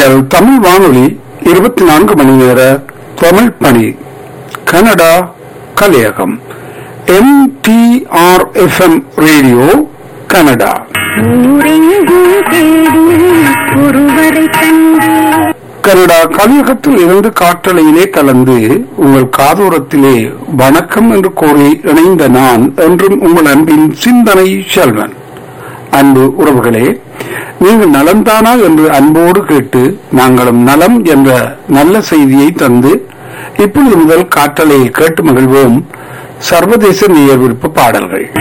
மொன்றியல் தமிழ் வானொலி இருபத்தி நான்கு மணி நேர தமிழ் பணி கனடா கலையகம் M T R F M radio Canada ஊரெங்கும் தேடி ஒருவரை கண்டு கனடா கலியகத்தில் இருந்து காற்றலையிலே கலந்து உங்கள் காதோரத்திலே வணக்கம் என்று கூறி இணைந்த நான் என்றும் உங்கள் அன்பின் சிந்தனை செல்வன் அன்பு உறவுகளே நீங்கள் நலம்தானா என்று அன்போடு கேட்டு நாங்களும் நலம் என்ற நல்ல செய்தியை தந்து இப்பொழுது முதல் காற்றலையை கேட்டு மகிழ்வோம் சர்வதேச நேயர் விருப்ப பாடல்கள்